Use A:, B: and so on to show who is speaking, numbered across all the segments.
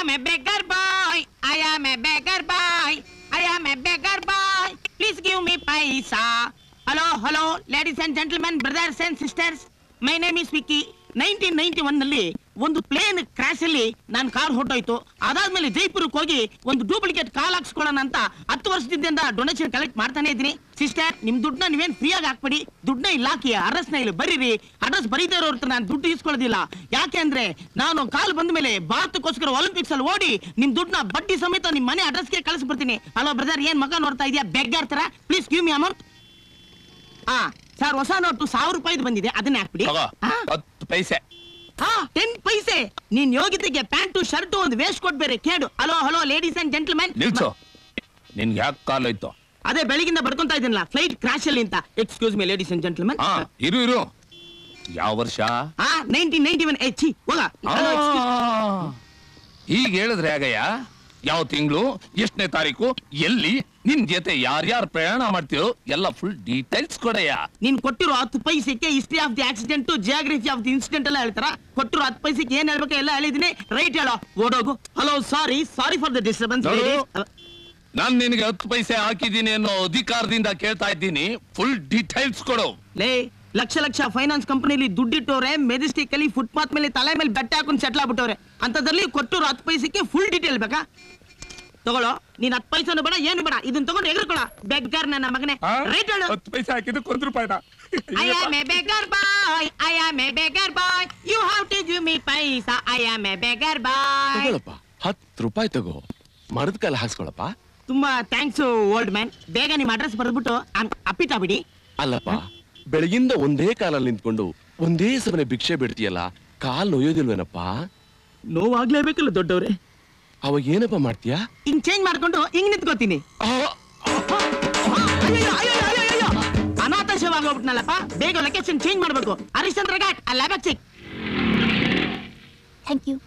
A: am a beggar boy. I am a beggar boy. I am a beggar boy. Please give me paisa. Hello, hello, ladies and gentlemen, brothers and sisters. My name is Vicky. Nineteen ninety one ನಲ್ಲಿ ಒಂದು plane crash ಅಲ್ಲಿ ನಾನು car ಹೊಟ್ಟೋಯ್ತು ಅದಾದ್ಮೇಲೆ ಜೈಪುರಕ್ಕೆ ಹೋಗಿ ಒಂದು duplicate ಕಾಲ್ ಹಾಕ್ಸ್ಕೊಳ್ಳೋಣ ಅಂತ ಹತ್ತು ವರ್ಷದಿಂದ ಡೊನೇಷನ್ ಕಲೆಕ್ಟ್ ಮಾಡ್ತಾನೆ ಇದ್ದೀನಿ ಸಿಸ್ಟರ್ ನಿಮ್ ದುಡ್ಡನ್ನ ನೀವೇನ್ ಫ್ರೀ ಆಗಿ ಹಾಕ್ಬಿಡಿ ದುಡ್ಡನ್ನ ಇಲ್ಲಿ ಹಾಕಿ ಅಡ್ರೆಸ್ ನ ಇಲ್ಲಿ ಬರೀರಿ ಅಡ್ರೆಸ್ ಬರೀದೇ ಇರೋರ್ ಹತ್ರ ನಾನು ದುಡ್ಡು ಇಸ್ಕೊಳ್ಳೋದಿಲ್ಲ ಯಾಕೆ ಅಂದ್ರೆ ನಾನು ಕಾಲ್ ಬಂದ ಮೇಲೆ ಭಾರತಕ್ಕೋಸ್ಕರ ಒಲಿಂಪಿಕ್ಸ್ ಅಲ್ಲಿ ಓಡಿ ನಿಮ್ ದುಡ್ಡನ್ನ ಬಡ್ಡಿ ಸಮೇತ ನಿಮ್ ಮನೆ ಅಡ್ರೆಸ್ಗೆ ಕಳಿಸ್ಬಿಡ್ತೀನಿ ಹಲೋ ಬ್ರದರ್ ಏನ್ ಮಗ ನೋಡ್ತಾ ಇದೆಯಾ ಬೆಗ್ಗಾರ್ ತರ ಪ್ಲೀಸ್ ಗಿವ್ ಮಿ ಅಮೌಂಟ್ ಹಾ ಸರ್ ಹೊಸ ನೋಟು ಸಾವಿರ ರೂಪಾಯಿದು ಬಂದಿದೆ ಅದನ್ನ ಹಾಕ್ಬಿಡಿ
B: ತಗೋ
A: ಹಾ?
B: ಹತ್ತು ಪೈಸೆ
A: ಹಾ ಟೆನ್ ಪೈಸೆ ನೀನ್ ಯೋಗ್ಯತೆಗೆ ಪ್ಯಾಂಟು ಶರ್ಟು ಒಂದು ವೇಸ್ಟ್ ಕೊಟ್ ಬೇರೆ ಕೇಳು hello hello ladies and gentlemen
B: ನಿಲ್ಸು ನಿನ್ಗೆ ಯಾಕೆ ಕಾಲೋಯ್ತು
A: ಅದೇ ಬೆಳಗಿಂದ ಬಡ್ಕೊಂತಾ ಇದ್ದೀನಲ್ಲ ಫ್ಲೈಟ್ ಕ್ರಾಶ್ ಅಲ್ಲಿ ಅಂತ excuse me ladies and gentlemen
B: ಹಾ ಇರು ಇರು ಯಾವ ವರ್ಷ
A: ಹಾ ನೈನ್ಟೀನ್ ನೈನ್ಟಿ ಒನ್ ಎಚ್ ಹೋಗ
B: ಆ, ಈಗ ಹೇಳಿದ್ರೆ ಆಗಯ್ಯ ಯಾವ ತಿಂಗಳು ಎಷ್ಟನೇ ತಾರೀಕು ಎಲ್ಲಿ ನಿನ್ ಜೊತೆ ಯಾರ್ಯಾರು ಪ್ರಯಾಣ ಮಾಡ್ತೀರೋ ಎಲ್ಲ ಫುಲ್ ಡೀಟೇಲ್ಸ್ ಕೊಡಯ್ಯ
A: ನೀನ್ ಕೊಟ್ಟಿರೋ ಹತ್ತು ಪೈಸೆಗೆ history of the accident geography of the incident ಎಲ್ಲ ಹೇಳ್ತಾರ ಕೊಟ್ಟಿರೋ ಹತ್ತು ಪೈಸೆಗೆ ಏನ್ ಹೇಳ್ಬೇಕು ಎಲ್ಲ ಹೇಳಿದೀನಿ ರೈಟ್ ಹೇಳೋ ಓಡೋಗು hello sorry sorry for the disturbance
B: ನೋಡು. ನಾನ್ ನಿನಗೆ ಹತ್ತು ಪೈಸೆ ಹಾಕಿದ್ದೀನಿ ಅನ್ನೋ ಅಧಿಕಾರದಿಂದ ಕೇಳ್ತಾ ಇದ್ದೀನಿ ಫುಲ್ ಡೀಟೇಲ್ಸ್ ಕೊಡು
A: ಲೇ ಲಕ್ಷ ಲಕ್ಷ ಫೈನಾನ್ಸ್ ಕಂಪನಿಲಿ ದುಡ್ಡಿಟ್ಟವ್ರೆ ಮೆಜೆಸ್ಟಿಕ್ ಅಲ್ಲಿ ಫುಟ್ಪಾತ್ ಮೇಲೆ ತಲೆ ಮೇಲೆ ಬೆಟ್ಟ ಹಾಕೊಂಡು ಸೆಟ್ಲ್ ಆಗ್ಬಿಟ್ಟವ್ರೆ ಅಂತದ್ರಲ್ಲಿ ಕೊಟ್ಟರು ಹತ್ತು ಪೈಸೆಗೆ ಫುಲ್ ಡೀಟೇಲ್ ಬೇಕಾ ತಗೊಳ್ಳೋ ನೀನ್ ಹತ್ತು ಪೈಸೆನು ಬೇಡ ಏನು ಬೇಡ ಇದನ್ನ ತಗೊಂಡು ಎಗರ್ಕೊಳ ಬೆಗ್ಗಾರ್ ನನ್ನ ಮಗನೇ ರೈಟ್ ಹೇಳು
B: ಹತ್ತು ಪೈಸೆ ಹಾಕಿದ್ದಕ್ಕೆ ಒಂದು ರೂಪಾಯಿನ
A: I am a beggar boy. I am a beggar boy. You have to give me paisa. I am a beggar boy.
C: ತಗೊಳಪ್ಪ ಹತ್ತು ರೂಪಾಯಿ ತಗೋ ಮರದ ಕಾಲ ಹಾಕ್ಸ್ಕೊಳಪ್ಪ
A: ತುಂಬಾ ಥ್ಯಾಂಕ್ಸ್ ಓಲ್ಡ್ ಮ್ಯಾನ್ ಬೇಗ ನಿಮ್ ಅಡ್ರೆಸ್ ಬರೆದ್ಬಿಟ್ಟು ಅಪ್ಪಿತಾ ಬಿಡಿ
C: ಅಲ್ಲಪ್ಪ ಬೆಳಗಿಂದ ಒಂದೇ ಕಾಲಲ್ಲಿ ನಿಂತ್ಕೊಂಡು ಒಂದೇ ಸಮನೆ ಭಿಕ್ಷೆ ಬಿಡ್ತೀಯಲ್ಲ ಕಾಲ್ ನೋಯೋದಿಲ್ವೇನಪ್ಪ
A: ನೋವಾಗ್ಲೇಬೇಕಲ್ಲ ದೊಡ್ಡವ್ರೆ
C: ಅವಾಗ ಏನಪ್ಪ ಮಾಡ್ತೀಯಾ
A: ಹಿಂಗ್ ಚೇಂಜ್ ಮಾಡ್ಕೊಂಡು ಹಿಂಗ್ ನಿಂತ್ಕೋತೀನಿ
C: ಆ,
A: ಅಯ್ಯಯ್ಯೋ, ಅಯ್ಯಯ್ಯೋ, ಅಯ್ಯಯ್ಯೋ. ಅನಾಥಾಶವಾಗಿ ಹೋಗ್ಬಿಟ್ನಲ್ಲಪ್ಪ ಬೇಗ ಲೊಕೇಶನ್ ಚೇಂಜ್ ಮಾಡ್ಬೇಕು ಹರಿಶ್ಚಂದ್ರ ಘಾಟ್ ಅಲ್ಲ ಚಿಕ್
D: ಥ್ಯಾಂಕ್ ಯು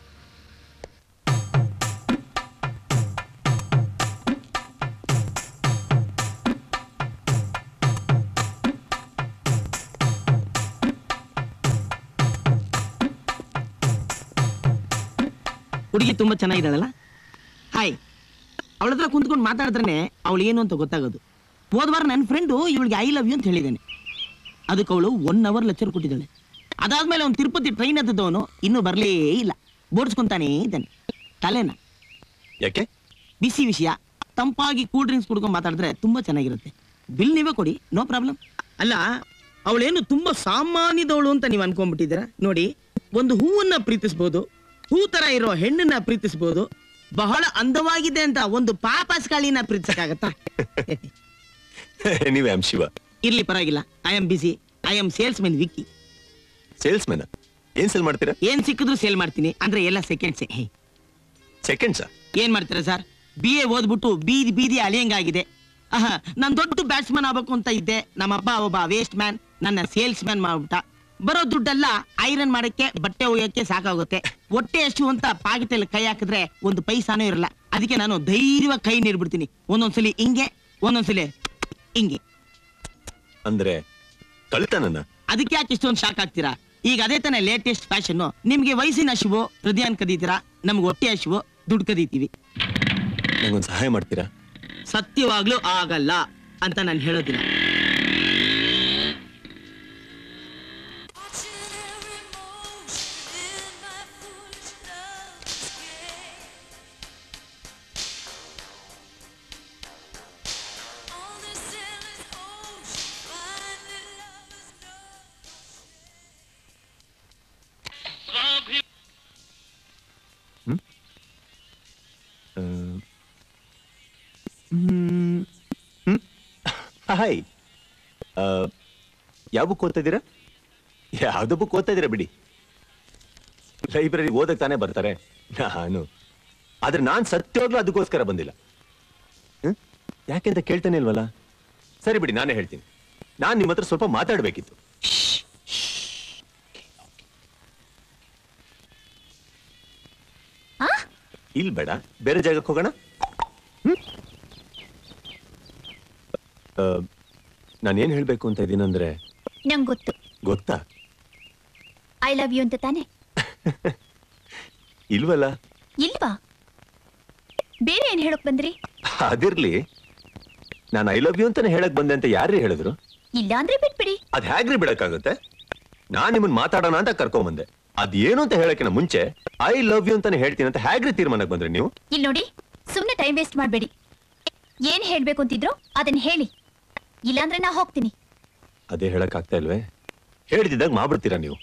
A: ಹುಡುಗಿ ತುಂಬಾ ಚೆನ್ನಾಗಿದ್ದಾಳಲ್ಲ ಹಾಯ್ ಅವಳ ಹತ್ರ ಕುಂತ್ಕೊಂಡು ಮಾತಾಡಿದ್ರೆ ಅವಳು ಏನು ಅಂತ ಗೊತ್ತಾಗೋದು ಹೋದ್ವಾರ ನನ್ನ ಫ್ರೆಂಡು ಇವಳಿಗೆ ಐ ಲವ್ ಯು ಅಂತ ಹೇಳಿದ್ದಾನೆ ಅದಕ್ಕೆ ಅವಳು ಒನ್ ಅವರ್ ಲೆಕ್ಚರ್ ಕೊಟ್ಟಿದ್ದಾಳೆ ಅದಾದ್ಮೇಲೆ ಅವ್ನು ತಿರುಪತಿ ಟ್ರೈನ್ ಹತ್ತದವನು ಇನ್ನೂ ಬರಲೇ ಇಲ್ಲ ಬೋಡ್ಸ್ಕೊಂತಾನೇ ಇದ್ದಾನೆ ತಲೆನ
C: ಯಾಕೆ
A: ಬಿಸಿ ವಿಷಯ ತಂಪಾಗಿ ಕೂಲ್ ಡ್ರಿಂಕ್ಸ್ ಕುಡ್ಕೊಂಡು ಮಾತಾಡಿದ್ರೆ ತುಂಬಾ ಚೆನ್ನಾಗಿರುತ್ತೆ ಬಿಲ್ ನೀವೇ ಕೊಡಿ ನೋ ಪ್ರಾಬ್ಲಮ್ ಅಲ್ಲ ಅವಳೇನು ತುಂಬಾ ಸಾಮಾನ್ಯದವಳು ಅಂತ ನೀವು ಅನ್ಕೊಂಡ್ಬಿಟ್ಟಿದ್ದೀರಾ ನೋಡಿ ಒಂದು ಹೂವನ್ನ ಪ್ರೀತಿಸ್ಬೋದು ಹೂ ತರ ಇರೋ ಹೆಣ್ಣನ್ನ ಪ್ರೀತಿಸ್ಬೋದು ಬಹಳ ಅಂದವಾಗಿದೆ ಅಂತ ಒಂದು ಪಾಪಸ್ ಕಾಳಿನ ಪ್ರೀತಿಸಕ್ಕಾಗತ್ತಾ
E: ನೀವೇ ಆಮ್ ಶಿವ
A: ಇರ್ಲಿ ಪರವಾಗಿಲ್ಲ I am busy I am sales men Vicky
E: sales man ಏನ್ ಸೇಲ್ ಮಾಡ್ತೀರಾ
A: ಏನ್ ಸಿಕ್ಕಿದ್ರು ಸೇಲ್ ಮಾಡ್ತೀನಿ ಅಂದ್ರೆ ಎಲ್ಲ ಸೆಕೆಂಡ್ಸೇ
E: ಸೆಕೆಂಡ್ಸ್
A: ಏನ್ ಮಾಡ್ತೀರಾ ಸರ್ ಬಿ ಎ ಓದ್ಬಿಟ್ಟು ಬೀದಿ ಬೀದಿ ಅಲಿಯಂಗಾಗಿದೆ ಆಹಾ ನಾನ್ ದೊಡ್ಡ ಬ್ಯಾಟ್ಸ್ಮನ್ ಆಗ್ಬೇಕು ಅಂತ ಇದ್ದೆ ನಮ್ಮಪ್ಪ ಒಬ್ಬ ವೇಸ್ಟ್ ಮ್ಯಾನ್ ನನ್ನ ಸೇಲ್ಸ್ ಮ್ಯಾನ್ ಮಾಡ್ಬಿಟ್ಟ ಬರೋ ದುಡ್ಡೆಲ್ಲ ಐರನ್ ಮಾಡಕ್ಕೆ ಬಟ್ಟೆ ಒಯ್ಯಕ್ಕೆ ಸಾಕಾಗುತ್ತೆ ಹೊಟ್ಟೆ ಎಷ್ಟು ಅಂತ ಪಾಕಿಟಲ್ಲಿ ಕೈ ಹಾಕಿದ್ರೆ ಒಂದು ಪೈಸಾನೂ ಇರಲ್ಲ ಅದಕ್ಕೆ ನಾನು ಧೈರ್ಯವಾಗಿ ಕೈ ನೀಡ್ಬಿಡ್ತೀನಿ ಒಂದೊಂದ್ಸಲಿ ಹಿಂಗೆ ಒಂದೊಂದ್ಸಲಿ ಹಿಂಗೆ
E: ಅಂದ್ರೆ ಕಳ್ತನನ
A: ಅದಕ್ಕೆ ಯಾಕೆ ಇಷ್ಟೊಂದು ಶಾಕ್ ಆಗ್ತೀರಾ ಈಗ ಅದೇ ತಾನೇ ಲೇಟೆಸ್ಟ್ ಫ್ಯಾಷನ್ ನಿಮ್ಗೆ ವಯಸ್ಸಿನ ಹಸಿವು ಹೃದಯನ್ ಕದೀತೀರಾ ನಮ್ಗೆ ಹೊಟ್ಟೆ ಹಸಿವು ದುಡ್ಡು ಕದೀತೀವಿ
E: ನಂಗೊಂದು ಸಹಾಯ ಮಾಡ್ತೀರಾ
A: ಸತ್ಯವಾಗ್ಲೂ ಆಗಲ್ಲ ಅಂತ ನಾನು ಹೇಳೋದಿಲ್ಲ
E: ಹಾಯ್ ಯಾವ ಬುಕ್ ಓದ್ತಾ ಇದ್ದೀರಾ ಯಾವ್ದೋ ಬುಕ್ ಓದ್ತಾ ಇದ್ದೀರಾ ಬಿಡಿ ಲೈಬ್ರರಿ ಓದಕ್ ತಾನೇ ಬರ್ತಾರೆ ನಾನು ಆದ್ರೆ ನಾನ್ ಸತ್ಯವಾಗ್ಲೂ ಅದಕ್ಕೋಸ್ಕರ ಬಂದಿಲ್ಲ ಹ್ಮ್? ಯಾಕೆಂತ ಕೇಳ್ತಾನೆ ಇಲ್ವಲ್ಲ ಸರಿ ಬಿಡಿ ನಾನೇ ಹೇಳ್ತೀನಿ ನಾನ್ ನಿಮ್ಮ ಹತ್ರ ಸ್ವಲ್ಪ ಮಾತಾಡ್ಬೇಕಿತ್ತು
D: ಆ?
E: ಇಲ್ ಬೇಡ ಬೇರೆ ಜಾಗಕ್ಕೆ ಹೋಗೋಣ ನಾನೇನ್ ಹೇಳ್ಬೇಕು ಅಂತ ಇದೀನಂದ್ರೆ
D: ನಂಗೆ ಗೊತ್ತು
E: ಗೊತ್ತಾ
D: ಐ ಲವ್ ಯು ಅಂತ ತಾನೆ
E: ಇಲ್ವಲ್ಲ
D: ಇಲ್ವಾ ಬೇರೆ ಏನ್ ಹೇಳಕ್ ಬಂದ್ರಿ
E: ಅದಿರ್ಲಿ ನಾನು ಐ ಲವ್ ಯು ಅಂತಾನೆ ಹೇಳಕ್ ಬಂದೆ ಅಂತ ಯಾರೇ ಹೇಳಿದ್ರು
D: ಇಲ್ಲ ಅಂದ್ರೆ ಬಿಟ್ಬಿಡಿ
E: ಅದ್ ಹೇಗ್ರಿ ಬಿಡಕ್ಕಾಗುತ್ತೆ ನಾನ್ ನಿಮ್ಮನ್ ಮಾತಾಡೋಣ ಅಂತ ಕರ್ಕೊಂಬಂದೆ ಅದೇನು ಅಂತ ಹೇಳಕ್ಕಿನ ಮುಂಚೆ ಐ ಲವ್ ಯು ಅಂತಾನೆ ಹೇಳ್ತೀನಿ ಅಂತ ಹೇಗ್ರಿ ತೀರ್ಮಾನಕ್ಕೆ ಬಂದ್ರಿ ನೀವು
D: ಇಲ್ಲಿ ನೋಡಿ ಸುಮ್ನೆ ಟೈಮ್ ವೇಸ್ಟ್ ಮಾಡ್ಬೇಡಿ ಏನ್ ಹೇಳ್ಬೇಕು ಅಂತಿದ್ರು ಅದನ್ನ ಹೇಳಿ ಇಲ್ಲಾಂದ್ರೆ ನಾ ಹೋಗ್ತೀನಿ
E: ಅದೇ ಹೇಳಕ್ ಆಗ್ತಾ ಇಲ್ವೇ ಹೇಳ್ದಿದ್ದಾಗ ಮಾಡ್ಬಿಡ್ತೀರಾ ನೀವು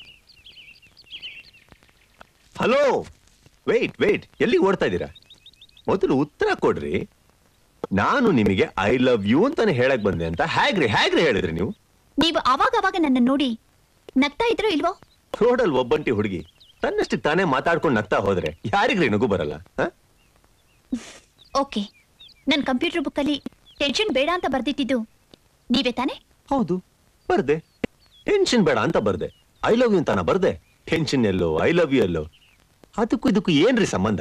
E: ಹಲೋ ವೇಟ್ ವೇಟ್ ಎಲ್ಲಿ ಓಡ್ತಾ ಇದ್ದೀರಾ ಮೊದಲು ಉತ್ತರ ಕೊಡ್ರಿ ನಾನು ನಿಮಗೆ ಐ ಲವ್ ಯು ಅಂತಾನೆ ಹೇಳಕ್ ಬಂದೆ ಅಂತ ಹೇಗ್ರಿ ಹೇಗ್ರಿ ಹೇಳಿದ್ರಿ ನೀವು
D: ನೀವು ಅವಾಗ ಅವಾಗ ನನ್ನ ನೋಡಿ ನಗ್ತಾ ಇದ್ರೋ ಇಲ್ವೋ
E: ರೋಡಲ್ಲಿ ಒಬ್ಬಂಟಿ ಹುಡುಗಿ ತನ್ನಷ್ಟಕ್ಕೆ ತಾನೇ ಮಾತಾಡ್ಕೊಂಡು ನಗ್ತಾ ಹೋದ್ರೆ ಯಾರಿಗ್ರಿ ನಗು ಬರಲ್ಲ ಹ?
D: ಓಕೆ ನನ್ನ ಕಂಪ್ಯೂಟರ್ ಬುಕ್ಕಲ್ಲಿ ಟೆನ್ಷನ್ ಬೇಡ ಅಂತ ಬರ್ದಿಟ್ಟಿದ್ದು ನೀವೇ ತಾನೇ
E: ಹೌದು ಬರ್ದೆ ಟೆನ್ಷನ್ ಬೇಡ ಅಂತ ಬರ್ದೆ ಐ ಲವ್ ಯು ಅಂತಾನ ಬರ್ದೆ ಟೆನ್ಷನ್ ಎಲ್ಲೋ ಐ ಲವ್ ಯು ಎಲ್ಲೋ ಅದಕ್ಕೂ ಇದಕ್ಕೂ ಏನ್ರಿ ಸಂಬಂಧ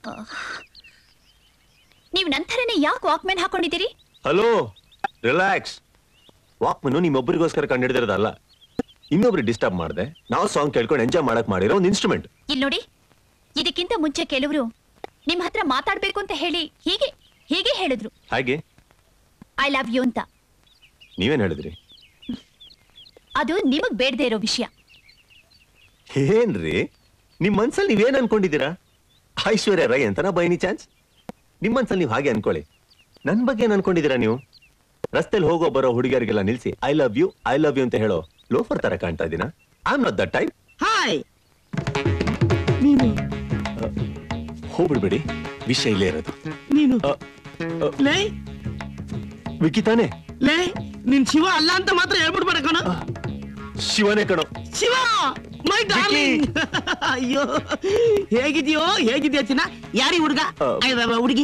D: ನೀವು ನಂತರನೇ ಯಾಕೆ ವಾಕ್ಮ್ಯಾನ್ ಹಾಕೊಂಡಿದ್ದೀರಿ
E: ಹಲೋ ರಿಲ್ಯಾಕ್ಸ್ ವಾಕ್ಮನು ನಿಮ್ಮೊಬ್ಬರಿಗೋಸ್ಕರ ಕಂಡಿಡ್ದಿರೋದಲ್ಲ ಇನ್ನೊಬ್ರಿಗೆ ಡಿಸ್ಟರ್ಬ್ ಮಾಡಿದೆ ನಾವು ಸಾಂಗ್ ಕೇಳ್ಕೊಂಡು ಎಂಜಾಯ್ ಮಾಡಕ್ ಮಾಡಿರೋ ಒಂದು ಇನ್ಸ್ಟ್ರೂಮೆಂಟ್
D: ಇಲ್ಲಿ ನೋಡಿ ಇದಕ್ಕಿಂತ ಮುಂಚೆ ಕೆಲವರು ನಿಮ್ಮ ಹತ್ರ ಮಾತಾಡ್ಬೇಕು ಅಂತ ಹೇಳಿ ಹೀಗೆ ಹೀಗೆ ಹೇಳಿದ್ರು
E: ಹಾಗೆ
D: ಐ ಲವ್ ಯು ಅಂತ
E: ನೀವೇನ್ ಹೇಳಿದ್ರಿ
D: ಅದು ನಿಮಗ್ ಬೇಡದೇ ಇರೋ ವಿಷಯ
E: ಏನ್ರಿ ನಿಮ್ ಮನ್ಸಲ್ಲಿ ನೀವೇನ್ ಅನ್ಕೊಂಡಿದ್ದೀರಾ ಐಶ್ವರ್ಯ ರೈ ಅಂತನಾ ಬೈ ಎನಿ ಚಾನ್ಸ್ ನಿಮ್ ಮನ್ಸಲ್ಲಿ ನೀವು ಹಾಗೆ ಅನ್ಕೊಳ್ಳಿ ನನ್ ಬಗ್ಗೆ ಏನ್ ಅನ್ಕೊಂಡಿದ್ದೀರಾ ನೀವು ರಸ್ತೆಲಿ ಹೋಗೋ ಬರೋ ಹುಡುಗಿಯರಿಗೆಲ್ಲ ನಿಲ್ಸಿ I love you I love you ಅಂತ ಹೇಳೋ ಲೋಫರ್ ತರ ಕಾಣ್ತಾ ಇದೀನಾ I am not that type
A: hi ನೀನು
E: ಹೋಗ್ಬಿಡ್ಬೇಡಿ ವಿಷಯ ಇಲ್ಲೇ ಇರೋದು
A: ನೀನು
E: ಅ, ಅ,
A: ಲೇ
E: ವಿಕ್ಕಿ ತಾನೆ
A: ಲೇ ನಿನ್ ಶಿವ ಅಲ್ಲ ಅಂತ ಮಾತ್ರ ಹೇಳ್ಬಿಡ್ಬೇಡ ಕಣ
E: ಶಿವನೇ ಕಣೋ
A: ಶಿವ ಮೈ ಡಾರ್ಲಿಂಗ್ ಅಯ್ಯೋ ಹೇಗಿದ್ಯೋ ಹೇಗಿದ್ಯೋ ಚಿನ್ನ ಯಾರಿ ಹುಡುಗ
E: ಆ.
A: ಹುಡುಗಿ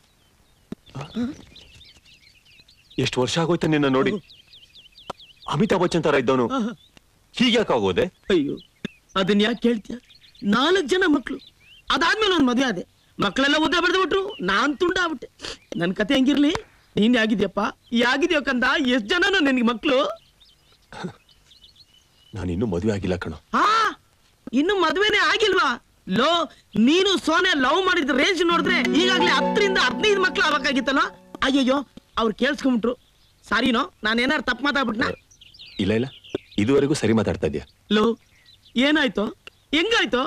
E: ಎಷ್ಟು ವರ್ಷ ಆಗೋಯ್ತು ನಿನ್ನ ನೋಡಿ ಅಮಿತಾಬ್ ಬಚ್ಚನ್ ತರ ಇದ್ದವನು ಹೀಗ್ಯಾಕಾಗೋದೆ
A: ಅಯ್ಯೋ ಅದನ್ನ ಯಾಕೆ ಕೇಳ್ತೀಯ ನಾಲ್ಕು ಜನ ಮಕ್ಳು ಅದಾದ್ಮೇಲೆ ಒಂದು ಮದುವೆ ಆದೆ ಮಕ್ಕಳೆಲ್ಲ ಉದ್ದ ಬೆಳೆದು ಬಿಟ್ರು ನಾನ್ ತುಂಡಾಗ್ಬಿಟ್ಟೆ ನನ್ ಕತೆ ಹೆಂಗಿರ್ಲಿ ನೀನ್ ಯಾಗಿದ್ಯಪ್ಪ ಯಾಗಿದ್ಯೋ ಕಂದ ಎಷ್ಟ್ ಜನನು ನಿನ್ಗೆ ಮಕ್ಳು
E: ನಾನು ಇನ್ನೂ ಮದುವೆ ಆಗಿಲ್ಲ ಕಣೋ
A: ಹಾ ಇನ್ನು ಮದ್ವೆನೇ ಆಗಿಲ್ವಾ ಲೋ ನೀನು ಸೋನೆ ಲವ್ ಮಾಡಿದ ರೇಂಜ್ ನೋಡಿದ್ರೆ ಈಗಾಗ್ಲೇ ಹತ್ತರಿಂದ ಹದಿನೈದು ಮಕ್ಳು ಆಗ್ಬೇಕಾಗಿತ್ತಲ್ಲ ಅಯ್ಯಯ್ಯೋ ಅವ್ರು ಕೇಳಿಸ್ಕೊಂಬಿಟ್ರು ಸಾರಿನೋ ನಾನು ಏನಾರು ತಪ್ಪು ಮಾತಾಡ್ಬಿಟ್ನಾ
E: ಇಲ್ಲ ಇಲ್ಲ ಇದುವರೆಗೂ ಸರಿ ಮಾತಾಡ್ತಾ ಇದ್ಯಾ
A: ಲೋ ಏನಾಯ್ತು ಹೆಂಗಾಯ್ತು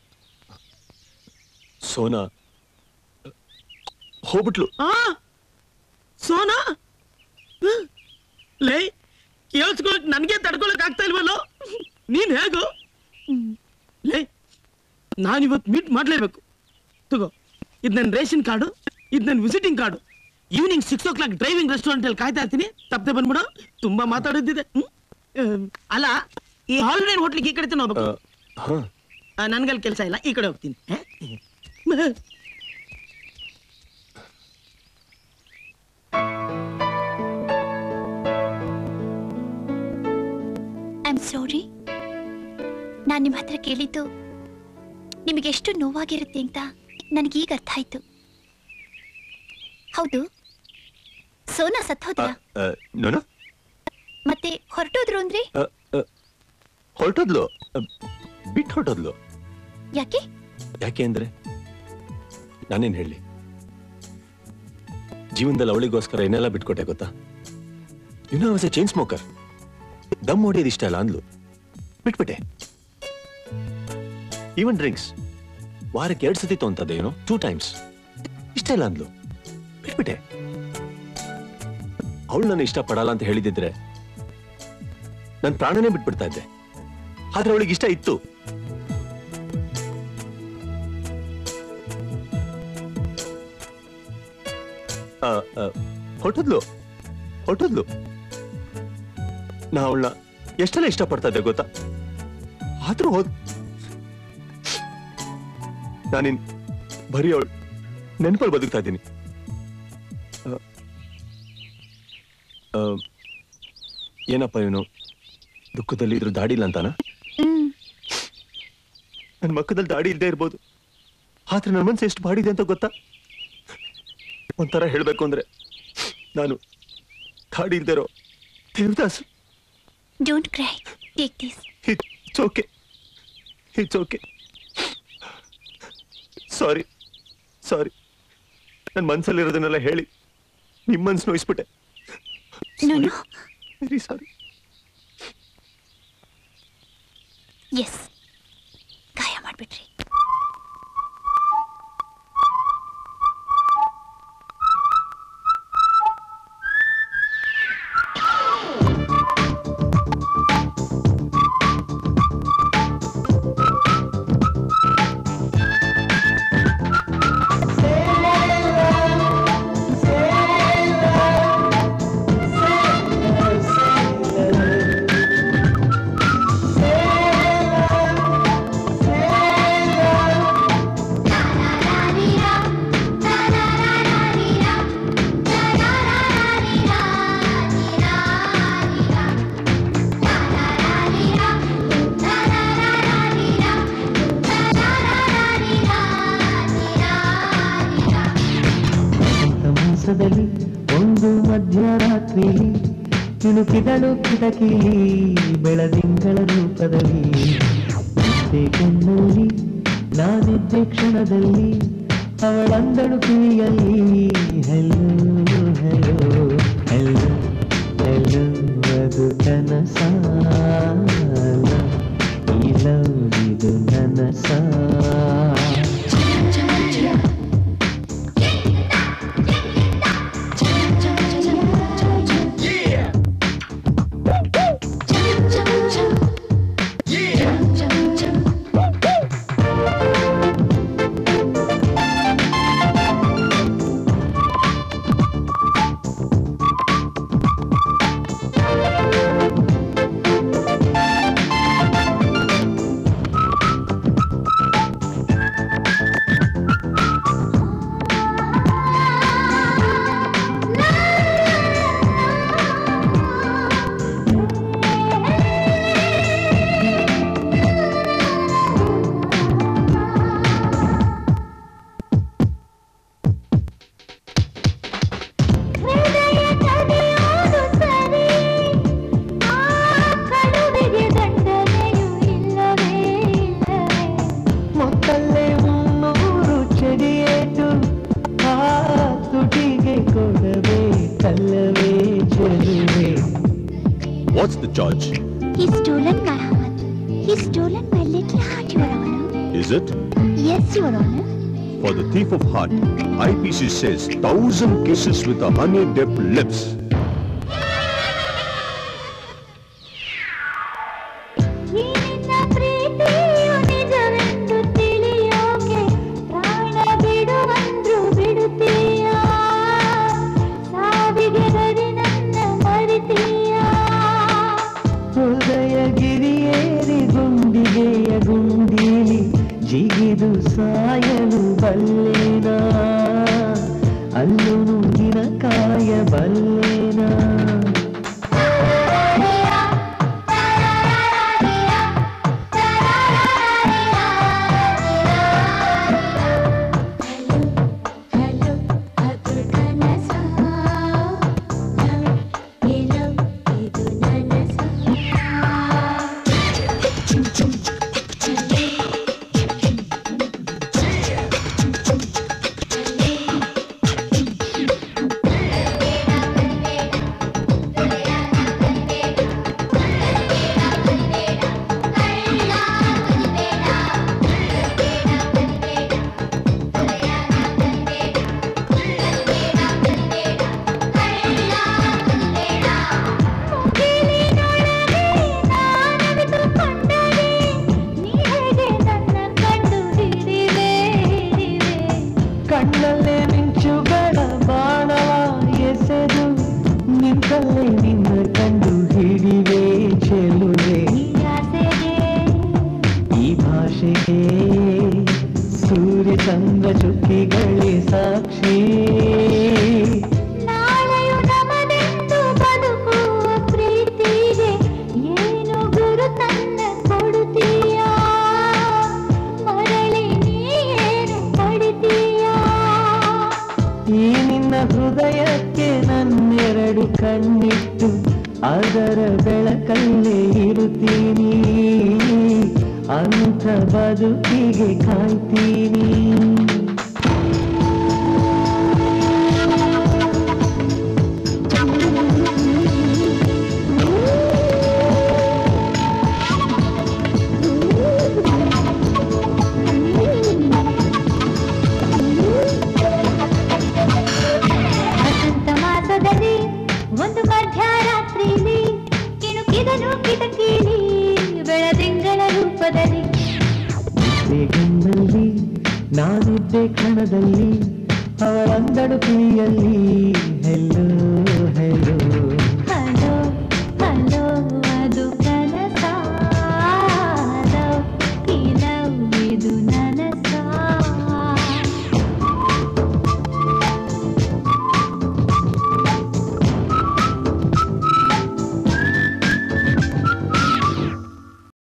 E: ಸೋನಾ ಹೋಗ್ಬಿಟ್ಲು
A: ಆ ಸೋನಾ ಹ? ಲೇ ಕೇಳಿಸ್ಕೊಳಕ್ ನನ್ಗೆ ತಡ್ಕೊಳಕ್ ಆಗ್ತಾ ಇಲ್ವಲ್ಲೋ ನೀನ್ ಹೇಗೋ ಲೇ ನಾನಿವತ್ತು ಮೀಟ್ ಮಾಡ್ಲೇಬೇಕು ತಗೋ ಇದು ನನ್ನ ರೇಷನ್ ಕಾರ್ಡು ಇದು ನನ್ನ visiting card evening six o'clock driving restaurant ಅಲ್ಲಿ ಕಾಯ್ತಾ ಇರ್ತೀನಿ ತಪ್ಪದೆ ಬಂದ್ಬಿಡು ತುಂಬಾ ಮಾತಾಡೋದಿದೆ ಹ್ಮ್? ಅಹ್, ಅಲ್ಲ ಈ ಹಾಲಿಡೇ ಹೋಟ್ಲಿಗೆ ಈ ಕಡೆ ಹೋಗ್ಬೇಕು
E: ಹಾ
A: ನನ್ಗಲ್ಲಿ ಕೆಲಸ ಇಲ್ಲ ಈ ಕಡೆ ಹೋಗ್ತೀನಿ ಹ?
D: ಐ ಆಮ್ ಸಾರಿ ನಾನು ನಿಮ್ಮ ಹತ್ರ ಕೇಳಿದ್ದು ನಿಮಗೆ ಎಷ್ಟು ನೋವಾಗಿರುತ್ತೆ ಅಂತ ನನಗೀಗ ಅರ್ಥ ಆಯ್ತು ಹೌದು ಸೋನಾ ಸತ್ತೋದ್ರ
E: ನೋನು
D: ಮತ್ತೆ ಹೊರಟೋದ್ರು ಅಂದ್ರೆ
E: ಹೊರಟೋದ್ಲು ಬಿಟ್ಟು ಹೊರಟೋದ್ಲು
D: ಯಾಕೆ
E: ಯಾಕೆ ಅಂದ್ರೆ ನಾನೇನ್ ಹೇಳಿ ಜೀವನದಲ್ಲಿ ಅವಳಿಗೋಸ್ಕರ ಏನೆಲ್ಲ ಬಿಟ್ಕೊಟ್ಟೆ ಗೊತ್ತಾ ಇನ್ನೂ ವಾಸ್ ಎ ಚೈನ್ ಸ್ಮೋಕರ್ ದಮ್ ಹೊಡಿಯೋದು ಇಷ್ಟ ಅಲ್ಲ ಅಂದ್ಲು ಬಿಟ್ಬಿಟ್ಟೆ ಈವನ್ ಡ್ರಿಂಕ್ಸ್ ವಾರಕ್ಕೆ ಎರಡು ಸತಿ ತೊಂತದೆ ಏನೋ ಟೂ ಟೈಮ್ಸ್ ಇಷ್ಟ ಇಲ್ಲ ಅಂದ್ಲು ಬಿಟ್ಬಿಟ್ಟೆ ಅವಳು ನನ್ನ ಇಷ್ಟ ಪಡಲ್ಲ ಅಂತ ಹೇಳಿದಿದ್ರೆ ನನ್ನ ಪ್ರಾಣನೇ ಬಿಟ್ಬಿಡ್ತಾ ಇದ್ದೆ ಆದ್ರೆ ಅವಳಿಗೆ ಇಷ್ಟ ಇತ್ತು ಆ, ಆ, ಹೊರಟದ್ಲು ಹೊರಟದ್ಲು ನಾ ಅವಳನ್ನ ಎಷ್ಟೆಲ್ಲ ಇಷ್ಟಪಡ್ತಾ ಇದ್ದೆ ಗೊತ್ತಾ ಆದ್ರೂ ಹೋದ್ ನಾನಿನ್ ಬರೀ ಅವಳು ನೆನಪಲ್ಲಿ ಬದುಕ್ತಾ ಇದ್ದೀನಿ ಆ, ಆ, ಏನಪ್ಪ ಇವನು ದುಃಖದಲ್ಲಿ ಇದ್ರ ದಾಡಿ ಇಲ್ಲ ಅಂತಾನ
D: ಹ್ಮ್
E: ನನ್ನ ಮಕ್ಕದಲ್ಲಿ ದಾಡಿ ಇಲ್ಲದೆ ಇರ್ಬೋದು ಆದ್ರೆ ನನ್ನ ಮನಸ್ಸು ಎಷ್ಟು ಬಾಡಿದೆ ಅಂತ ಗೊತ್ತಾ ಒಂಥರ ಹೇಳ್ಬೇಕು ಅಂದ್ರೆ ನಾನು ದಾಡಿ ಇಲ್ದೇ ಇರೋ Devdas
D: don't cry take this
E: it's okay it's okay sorry sorry ನನ್ನ ಮನ್ಸಲ್ಲಿರೋದನ್ನೆಲ್ಲ ಹೇಳಿ ನಿಮ್ಮ ಮನ್ಸು ನೋಯಿಸ್ಬಿಟ್ಟೆ
D: ನೋನು
E: ವೆರಿ ಸಾರಿ
D: ಎಸ್ ಗಾಯ ಮಾಡ್ಬಿಟ್ರಿ
F: ಮಾಸದಲ್ಲಿ ಒಂದು ಮಧ್ಯರಾತ್ರಿ ತಿಳುಕಿದಳು ಕಿಟಕಿಲಿ ಬೆಳದಿಂಗಳ ರೂಪದಲ್ಲಿ ನಿದ್ದೆ ಕಣ್ಣಲ್ಲಿ ನಾನಿದ್ದೆ ಕ್ಷಣದಲ್ಲಿ ಅವಳಂದಳು ಕಿವಿಯಲ್ಲಿ ಹೆಲೋ ಹೆಲೋ ಹೆಲೋ ಹೆಲೋ ಅದು ಕನಸಾಲ ಈ ಲವ್ ಇದು ನನಸಾ ಮೊತ್ತಲ್ಲೇ ಮುನ್ನೂರು ಚೆಡಿಯೇಟು ಆ ತುಟಿಗೆ ಕೊಡವೆ ಕಲ್ಲವೇ ಚೆಲುವೆ
E: what's the charge
D: He stolen my heart. He stolen my little heart, Your Honor.
E: Is it
D: Yes, Your Honor.
E: For the thief of heart, IPC says thousand kisses with a honey dipped lips.
D: ಈ ನಿನ್ನ ಪ್ರೀತಿಯು ನಿಜವೆಂದು ತಿಳಿಯೋಕೆ ಪ್ರಾಣ ಬಿಡುವಂದ್ರು ಬಿಡುತ್ತೀಯ ಸಾವಿಗೆ ಗಡಿ ನನ್ನ ಮರಿತೀಯ
F: ಹೃದಯ ಗಿರಿಯೇರಿ ಗುಂಡಿಗೆಯ ಗುಂಡೀಲಿ ಜಿಗಿದು ಸಾಯಲು ಬಲ್ಲೇನಾ ಅಲ್ಲು ನುಂಗಿನ ಕಾಯ ಬಲ್ಲೇನಾ ಕಣ್ಣಲ್ಲೇ ಮಿಂಚುಗಳ ಬಾಣವ ಎಸೆದು ನಿಂತಲ್ಲೇ ನಿನ್ನ ಕಂಡು ಹಿಡಿವೆ ಚೆಲುವೆ ಈ ಭಾಷೆಗೆ ಸೂರ್ಯ ಚಂದ್ರ ಚುಕ್ಕಿಗಳೇ ಸಾಕ್ಷಿ
D: ನಾಳೆಯು ನಮದೆಂದು ಬದುಕುವ ಪ್ರೀತಿಗೆ ಏನು ಗುರು ತನ್ನ ಕೊಡುತ್ತೀಯ ಮರಳಿ ನೀನು ಪಡಿತೀಯ
F: ಈ ನಿನ್ನ ಹೃದಯಕ್ಕೆ ನನ್ನೆರಡು ಕಣ್ಣಿಟ್ಟು ಅದರ ಬೆಳಕಲ್ಲೇ ಇರುತ್ತೀನಿ ಅಂಥ ಬದುಕಿಗೆ ಕಾಯ್ತೀನಿ ಬೇಗನ್ನಲ್ಲಿ ನಾನಿದ್ದೆ ಕ್ಷಣದಲ್ಲಿ ಅವಳಂದಳು ಕಿವಿಯಲ್ಲಿ ಹೆಲ್ಲೋ ಹೆಲ್ಲೋ